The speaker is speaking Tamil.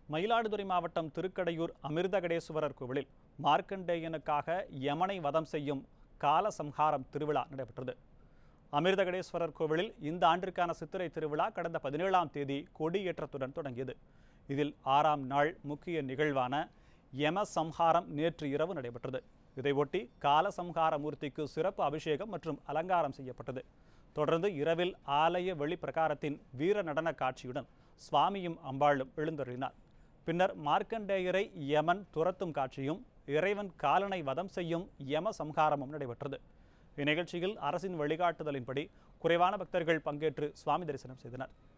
மயிலாடுதுறை மாவட்டம் திருக்கடையூர் அமிர்தகடேஸ்வரர் கோவிலில் மார்க்கண்டேயனுக்காக யமனை வதம் செய்யும் காலசம்ஹாரம் திருவிழா நடைபெற்றது அமிர்தகடேஸ்வரர் கோவிலில் இந்த ஆண்டிற்கான சித்திரை திருவிழா கடந்த பதினேழாம் தேதி கொடியேற்றத்துடன் தொடங்கியது இதில் ஆறாம் நாள் முக்கிய நிகழ்வான யம சம்ஹாரம் நேற்று இரவு நடைபெற்றது இதையொட்டி காலசம்ஹார மூர்த்திக்கு சிறப்பு அபிஷேகம் மற்றும் அலங்காரம் செய்யப்பட்டது தொடர்ந்து இரவில் ஆலய வெளிப்பிரகாரத்தின் வீர நடன காட்சியுடன் சுவாமியும் அம்பாளும் எழுந்தருளினார் பின்னர் மார்க்கண்டேயரை யமன் துரத்தும் காட்சியும் இறைவன் காலனை வதம் செய்யும் யம சம்ஹாரமும் நடைபெற்றது இந்நிகழ்ச்சியில் அரசின் வழிகாட்டுதலின்படி குறைவான பக்தர்கள் பங்கேற்று சுவாமி தரிசனம் செய்தனர்